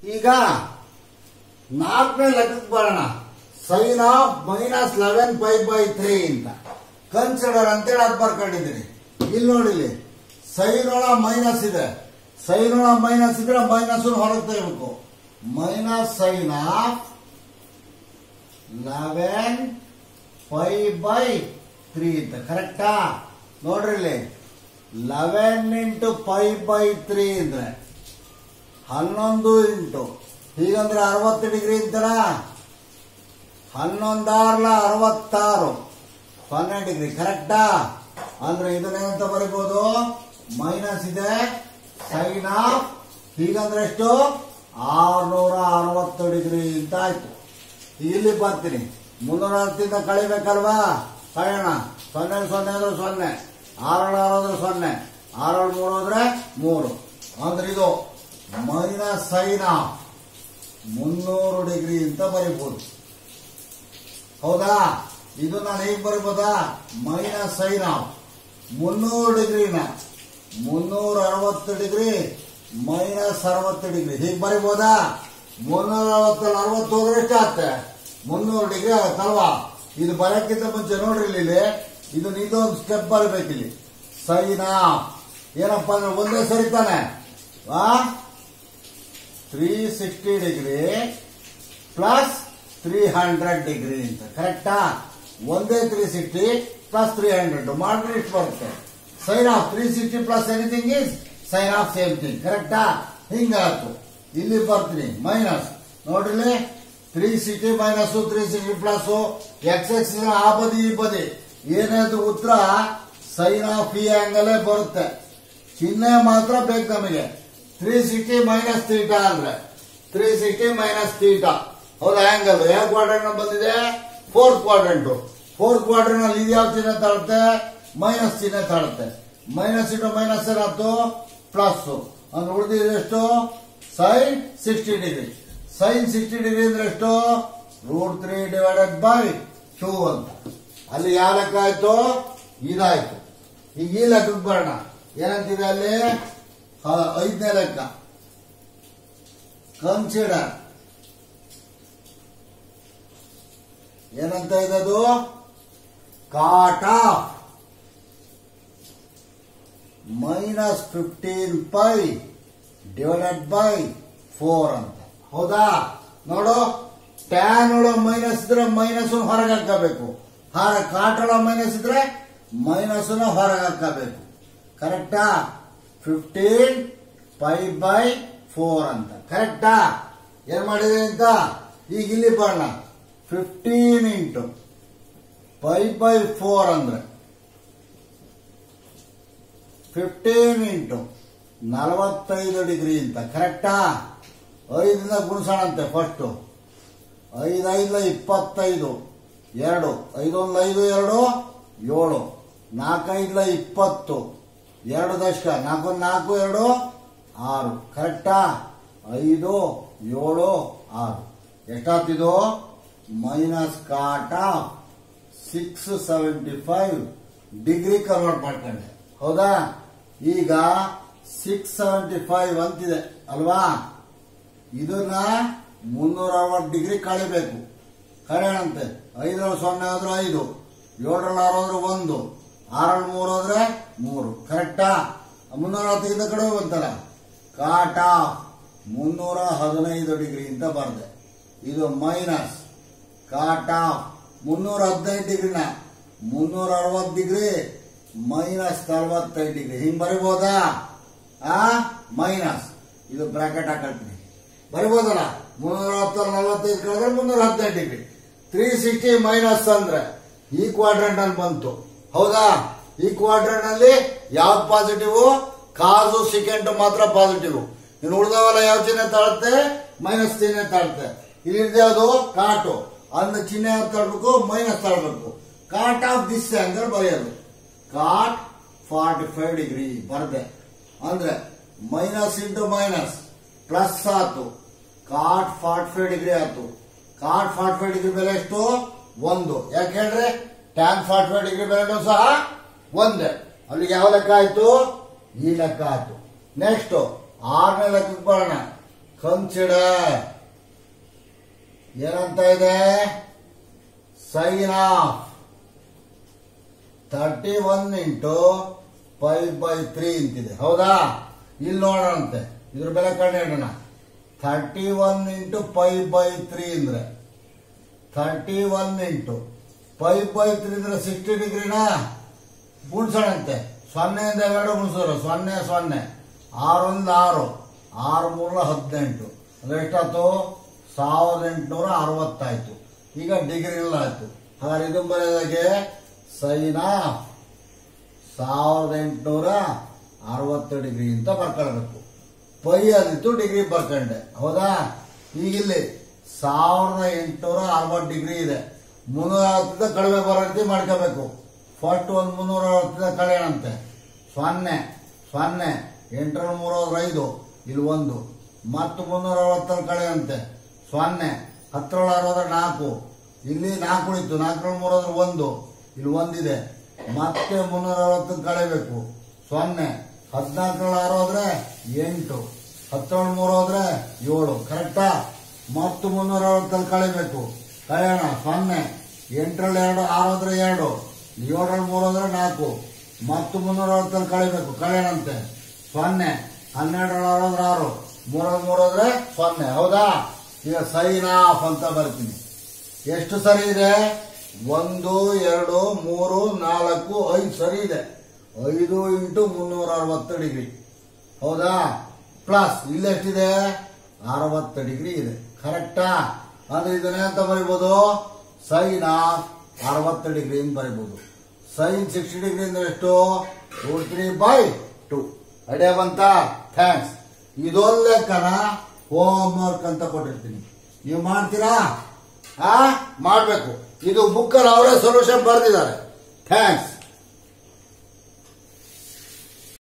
ಈಗ ನಾಲ್ಕನೇ ಲೆಕ್ಕಕ್ಕೆ ಬರೋಣ sine of minus eleven five by three ಅಂತ ಕನ್ಸಿಡರ್ ಅಂತೇಳಿ ಅದು ಬರ್ಕೊಂಡಿದ್ದೀನಿ ಇಲ್ಲಿ ನೋಡಿಲಿ ಸೈನ್ ಒಳ ಮೈನಸ್ ಇದೆ ಸೈನ್ ಒಳ ಮೈನಸ್ ಇದ್ರೆ ಮೈನಸ್ ಹೊರಗೆ ತೆಗಿಬೇಕು minus sine of eleven five by three ಅಂತ ಕರೆಕ್ಟಾ ನೋಡ್ರಿ ಇಲ್ಲಿ eleven into five by three ಅಂದ್ರೆ ಹನ್ನೊಂದು ಇಂಟು ಹೀಗಂದ್ರೆ ಅರವತ್ತು ಡಿಗ್ರಿ ಅಂತಾರ ಹನ್ನೊಂದಾರ್ಲ ಅರವತ್ತಾರು ಸೊನ್ನೆ ಡಿಗ್ರಿ ಕರೆಕ್ಟಾ ಅಂದ್ರೆ ಇದನ್ನೇನಂತ ಬರೀಬಹುದು ಮೈನಸ್ ಇದೆ ಸೈನ್ ಆಫ್ ಹೀಗಂದ್ರೆ ಎಷ್ಟು ಆರ್ನೂರ ಅರವತ್ತು ಡಿಗ್ರಿ ಅಂತ ಆಯ್ತು ಇಲ್ಲಿ ಬರ್ತೀನಿ ಮುನ್ನೂರ ಹತ್ತಿಂದ ಕಳಿಬೇಕಲ್ವಾ ಕಳೆಯೋಣ ಸೊನ್ನೆ ಸೊನ್ನೆ ಅಂದ್ರೆ ಸೊನ್ನೆ ಆರೇಳು ಆರು ಅಂದ್ರೆ ಸೊನ್ನೆ ಆರೇಳು ಮೂರು ಅಂದ್ರೆ ಮೂರು ಅಂದ್ರೆ ಇದು ಮೈನಸ್ ಸೈನ್ ಆಫ್ ಮುನ್ನೂರು ಡಿಗ್ರಿ ಅಂತ ಬರೀಬಹುದು ಹೌದಾ ಇದು ನಾನು ಹೇಗೆ ಬರೀಬೋದಾ ಮೈನಸ್ ಸೈನ್ ಆಫ್ ಮುನ್ನೂರು ಡಿಗ್ರಿನ ಮುನ್ನೂರ ಅರವತ್ತು ಡಿಗ್ರಿ ಮೈನಸ್ ಅರವತ್ತು ಡಿಗ್ರಿ ಹೀಗೆ ಬರೀಬೋದಾ ಮುನ್ನೂರ ಅರವತ್ತಲ್ಲಿ ಅರವತ್ತು ಹೋದ್ರೆ ಎಷ್ಟಾಗುತ್ತೆ ಮುನ್ನೂರು ಡಿಗ್ರಿ ಆಗುತ್ತಲ್ವಾ ಇದು ಬರೋಕ್ಕಿಂತ ಮುಂಚೆ ನೋಡ್ರಿ ಇಲ್ಲಿ ಇದು ಇದೊಂದು ಸ್ಟೆಪ್ ಬರಬೇಕಿಲ್ಲಿ ಸೈನ್ ಆಫ್ ಏನಪ್ಪ ಅಂದ್ರೆ ಒಂದೇ ಸರಿ ತಾನೆ ವಾ three sixty degree plus three hundred degree ಅಂತ ಕರೆಕ್ಟಾ ಒಂದೇ three sixty plus three hundred ಮಾಡಿದ್ರೆ ಇಷ್ಟು ಬರುತ್ತೆ sine of three sixty plus anything is sine of same thing ಕರೆಕ್ಟಾ ಹಿಂಗಾಯ್ತು ಇಲ್ಲಿ ಬರ್ತೀನಿ ಮೈನಸ್ ನೋಡ್ರಿ three sixty minus three sixty plus x x ಆ ಬದಿ ಈ ಬದಿ ಏನಾದ್ರು ಉತ್ತರ ಸೈನ್ ಆಫ್ ಈ ಆಂಗಲೇ ಬರುತ್ತೆ ಚಿಹ್ನೆ ಮಾತ್ರ ಬೇಕು ನಮಗೆ ತ್ರೀ ಸಿಕ್ಸ್ಟಿ ಮೈನಸ್ ತೀಟಾ ಅಂದ್ರೆ ತ್ರೀ ಸಿಕ್ಸ್ಟಿ ಮೈನಸ್ ತೀಟಾ ಹೌದಾ ಆಂಗಲ್ ಯಾವ ಕ್ವಾಡ್ರೆಂಟ್ ಬಂದಿದೆ ಫೋರ್ತ್ ಕ್ವಾಡ್ರೆಂಟ್ ಫೋರ್ತ್ ಕ್ವಾಡ್ರೆಂಟ್ ಅಲ್ಲಿ ಇದು ಯಾವ ಚಿಹ್ನೆ ತಾಳುತ್ತೆ ಮೈನಸ್ ಚಿಹ್ನೆ ತಾಳುತ್ತೆ ಮೈನಸ್ ಇಂಟು ಮೈನಸ್ ಏನಾಯ್ತು ಪ್ಲಸ್ ಅಂದ್ರೆ ಉಳಿದಿದೆ ಎಷ್ಟು sine sixty degree sine sixty degree ಅಂದ್ರೆ ಎಷ್ಟು root three divided by two ಅಂತ ಅಲ್ಲಿ ಯಾವ ಲೆಕ್ಕ ಆಯ್ತು ಇದಾಯ್ತು ಈಗ ಈ ಲೆಕ್ಕಕ್ಕೆ ಬರೋಣ ಏನಂತಿದೆ ಅಲ್ಲಿ ಹ, ಐದನೇ ಲೆಕ್ಕ ಕನ್ಸಿಡರ್ ಏನಂತ ಇದೆ ಅದು cot of minus fifteen pi divided by four ಅಂತ ಹೌದಾ ನೋಡು ಟ್ಯಾನ್ ಒಳ ಮೈನಸ್ ಇದ್ರೆ ಮೈನಸ್ ಹೊರಗೆ ಹಾಕಬೇಕು ಹಾರ ಕಾಟ್ ಒಳ ಮೈನಸ್ ಇದ್ರೆ ಮೈನಸ್ ಹೊರಗೆ ಹಾಕಬೇಕು ಕರೆಕ್ಟಾ ಫಿಫ್ಟೀನ್ ಪೈ ಬೈ ಫೋರ್ ಅಂತ ಕರೆಕ್ಟಾ ಏನ್ ಮಾಡಿದೆ ಅಂತ ಈಗ ಇಲ್ಲಿ ಬರೋಣ fifteen into pi by four ಅಂದ್ರೆ ಫಿಫ್ಟೀನ್ ಇಂಟು ನಲವತ್ತೈದು ಡಿಗ್ರಿ ಅಂತ ಕರೆಕ್ಟಾ ಐದರಿಂದ ಗುಣಿಸೋಣಂತೆ ಫಸ್ಟು ಐದು ಐದಲ ಇಪ್ಪತ್ತೈದು ಎರಡು ಐದೊಂದು ಐದು ಎರಡು ಏಳು ನಾಲ್ಕೈದಲ ಇಪ್ಪತ್ತು ಎರಡು ದಶಕ ನಾಲ್ಕೊಂದು ನಾಲ್ಕು ಎರಡು ಆರು ಕರೆಕ್ಟಾ ಐದು ಏಳು ಆರು ಎಷ್ಟಾಗ್ತಿದು minus cot six seventy five degree convert ಮಾಡ್ಕೊಂಡೆ ಹೌದಾ ಈಗ ಸಿಕ್ಸ್ ಸೆವೆಂಟಿ ಫೈವ್ ಅಂತಿದೆ ಅಲ್ವಾ ಇದನ್ನ ಮುನ್ನೂರ ಅರವತ್ತು ಡಿಗ್ರಿ ಕಳಿಬೇಕು ಕಳೆಯಣಂತೆ ಐದರಲ್ಲಿ ಸೊನ್ನೆ ಆದ್ರೆ ಐದು ಏಳರಲ್ಲಿ ಆರು ಆದ್ರೆ ಒಂದು ಆರಲ್ಲಿ ಮೂರು ಆದ್ರೆ ಮೂರು ಕರೆಕ್ಟಾ ಮುನ್ನೂರ ಹತ್ತಕ್ಕಿಂತ ಕಡೆ ಬಂತಲ್ಲ ಕಾಟ ಮುನ್ನೂರ ಹದಿನೈದು ಡಿಗ್ರಿ ಅಂತ ಬರ್ದೆ ಇದು ಮೈನಸ್ ಕಾಟ ಮುನ್ನೂರ ಹದಿನೈದು ಡಿಗ್ರಿನ ಮುನ್ನೂರ ಅರವತ್ತು ಡಿಗ್ರಿ ಮೈನಸ್ ನಲವತ್ತೈದು ಡಿಗ್ರಿ ಹಿಂಗ್ ಬರಿಬೋದಾ ಆ ಮೈನಸ್ ಇದು ಬ್ರಾಕೆಟ್ ಹಾಕೊಳ್ತೀನಿ ಬರಿಬೋದಲ್ಲ ಮುನ್ನೂರ ಹತ್ತರ ನಲವತ್ತೈದು ಕಳೆದ್ರೆ ಮುನ್ನೂರ ಹದಿನೈದು ಡಿಗ್ರಿ ತ್ರೀ ಸಿಕ್ಸ್ಟಿ ಮೈನಸ್ ಅಂದ್ರೆ ಈ ಕ್ವಾಡ್ರೆಂಟ್ ಅಲ್ಲಿ ಬಂತು ಹೌದಾ ಈ ಕ್ವಾಡ್ರೆಂಟ್ ಅಲ್ಲಿ ಯಾವ್ದು ಪಾಸಿಟಿವ್ ಕಾಸು ಸೆಕೆಂಡ್ ಮಾತ್ರ ಪಾಸಿಟಿವ್ ಇನ್ನು ಉಳಿದವೆಲ್ಲ ಯಾವ ಚಿಹ್ನೆ ತಾಳುತ್ತೆ ಮೈನಸ್ ಚಿಹ್ನೆ ತಾಳುತ್ತೆ ಇಲ್ಲಿ ಯಾವುದು ಕಾಟು ಅಂದ ಚಿಹ್ನೆ ಯಾವ್ದು ತಾಳ್ಬೇಕು ಮೈನಸ್ ತಾಳ್ಬೇಕು ಕಾಟ್ ಆಫ್ ದಿಸ್ ಆಂಗಲ್ ಬರೆಯೋದು ಕಾಟ್ ಫಾರ್ಟಿ ಫೈವ್ ಡಿಗ್ರಿ ಬರ್ದೆ ಅಂದ್ರೆ ಮೈನಸ್ ಇಂಟು ಮೈನಸ್ ಪ್ಲಸ್ ಆತು ಕಾಟ್ ಫಾರ್ಟಿ ಫೈವ್ ಡಿಗ್ರಿ ಆಯ್ತು ಕಾಟ್ ಫಾರ್ಟಿ ಫೈವ್ ಡಿಗ್ರಿ ಬೆಲೆ ಎಷ್ಟು ಒಂದು ಯಾಕೆ ಹೇಳ್ರಿ ಟ್ಯಾನ್ ಫಾರ್ಟಿ ಫೈವ್ ಡಿಗ್ರಿ ಬೆಲೆನೂ ಸಹ ಒಂದೇ ಅಲ್ಲಿಗೆ ಯಾವ ಲೆಕ್ಕ ಆಯ್ತು ಈ ಲೆಕ್ಕ ಆಯ್ತು ನೆಕ್ಸ್ಟ್ ಆರನೇ ಲೆಕ್ಕಕ್ಕೆ ಬರೋಣ ಕನ್ಸಿಡರ್ ಏನಂತ ಇದೆ sine of thirty one into five by three ಅಂತಿದೆ ಹೌದಾ ಇಲ್ಲಿ ನೋಡೋಣಂತೆ ಇದ್ರ ಬೆಲೆ ಕಂಡು ಹಿಡೋಣ thirty one into five by three ಅಂದ್ರೆ thirty one into five by three ಅಂದ್ರೆ ಸಿಕ್ಸ್ಟಿ ಡಿಗ್ರಿನಾ ಗುಣಿಸೋಣಂತೆ ಸೊನ್ನೆಯಿಂದ ಎರಡು ಗುಣಿಸೋರು ಸೊನ್ನೆ ಸೊನ್ನೆ ಆರೊಂದು ಆರು ಆರು ಮೂರ ಹದಿನೆಂಟು ಅಂದ್ರೆ ಎಷ್ಟಾಯ್ತು ಸಾವಿರದ ಎಂಟುನೂರ ಅರವತ್ತಾಯ್ತು ಈಗ ಡಿಗ್ರಿ ಇಲ್ಲ ಆಯ್ತು ಹಾಗಾದ್ರೆ ಇದು ಬರೆಯೋದಾಗೆ ಸೈನಾ ಸಾವಿರದ ಎಂಟುನೂರ ಅರವತ್ತು ಡಿಗ್ರಿ ಅಂತ ಬರ್ಕೊಳ್ಬೇಕು ಪೈ ಅದಿತ್ತು ಡಿಗ್ರಿ ಬರ್ಕೊಂಡೆ ಹೌದಾ ಈಗ ಇಲ್ಲಿ ಸಾವಿರದ ಎಂಟುನೂರ ಅರವತ್ತು ಡಿಗ್ರಿ ಇದೆ ಮುನ್ನೂರ ಅರವತ್ತಿಂದ ಕಡಿಮೆ ಬರೋ ರೀತಿ ಮಾಡ್ಕೋಬೇಕು ಫಸ್ಟ್ ಒಂದು ಮುನ್ನೂರ ಅರವತ್ತಿಂದ ಕಳೆಯಣಂತೆ ಸೊನ್ನೆ ಸೊನ್ನೆ ಎಂಟರ ಮೂರ ಐದು ಇಲ್ಲಿ ಒಂದು ಮತ್ತು ಮುನ್ನೂರ ಅರವತ್ತಲ್ಲಿ ಕಳೆಯಂತೆ ಸೊನ್ನೆ ಹತ್ತರೊಳ ಅರವತ್ತರ ನಾಲ್ಕು ಇಲ್ಲಿ ನಾಲ್ಕು ಉಳಿತು ನಾಲ್ಕರ ಮೂರೋದ್ರ ಒಂದು ಇಲ್ಲಿ ಒಂದಿದೆ ಮತ್ತೆ ಮುನ್ನೂರ ಅರವತ್ತು ಕಳೆಯಬೇಕು ಸೊನ್ನೆ ಹದಿನಾಲ್ಕರಲ್ಲಿ ಆರು ಹೋದ್ರೆ ಎಂಟು ಹತ್ತೇಳು ಮೂರು ಹೋದ್ರೆ ಏಳು ಕರೆಕ್ಟಾ ಮತ್ತು ಮುನ್ನೂರ ಅರವತ್ತಲ್ಲಿ ಕಳಿಬೇಕು ಕಳೆಯೋಣ ಸೊನ್ನೆ ಎಂಟರಲ್ಲಿ ಎರಡು ಆರು ಹೋದ್ರೆ ಎರಡು ಏಳರಲ್ಲಿ ಮೂರು ಹೋದ್ರೆ ನಾಲ್ಕು ಮತ್ತು ಮುನ್ನೂರ ಅರವತ್ತಲ್ಲಿ ಕಳಿಬೇಕು ಕಳೆಯೋಣಂತೆ ಸೊನ್ನೆ ಹನ್ನೆರಡರಲ್ಲಿ ಆರು ಹೋದ್ರೆ ಆರು ಮೂರಲ್ಲಿ ಮೂರು ಹೋದ್ರೆ ಸೊನ್ನೆ ಹೌದಾ ಈಗ ಸೈನ್ ಆಫ್ ಅಂತ ಬರ್ತೀನಿ ಎಷ್ಟು ಸರಿ ಇದೆ ಒಂದು ಎರಡು ಮೂರು ನಾಲ್ಕು ಐದು ಸರಿ ಇದೆ ಐದು ಇಂಟು ಮುನ್ನೂರ ಅರವತ್ತು ಡಿಗ್ರಿ ಹೌದಾ ಪ್ಲಸ್ ಇಲ್ಲೆಷ್ಟಿದೆ ಅರವತ್ತು ಡಿಗ್ರಿ ಇದೆ ಕರೆಕ್ಟಾ ಅಂದ್ರೆ ಇದನ್ನ ಅಂತ ಬರಿಬೋದು ಸೈನ್ ಆಫ್ ಅರವತ್ತು ಡಿಗ್ರಿ ಅಂತ ಬರಿಬೋದು ಸೈನ್ ಸಿಕ್ಸ್ಟಿ ಡಿಗ್ರಿ ಅಂದ್ರೆ ಎಷ್ಟು root three by two idea ಬಂತ ಥ್ಯಾಂಕ್ಸ್ ಇದೊಂದು ಲೆಕ್ಕನ ಹೋಮ್ ವರ್ಕ್ ಅಂತ ಕೊಟ್ಟಿರ್ತೀನಿ ನೀವು ಮಾಡ್ತೀರಾ ಆ ಮಾಡ್ಬೇಕು ಇದು ಬುಕ್ಕಲ್ಲಿ ಅವರೇ ಸೊಲ್ಯೂಷನ್ ಬರೆದಿದ್ದಾರೆ ಥ್ಯಾಂಕ್ಸ್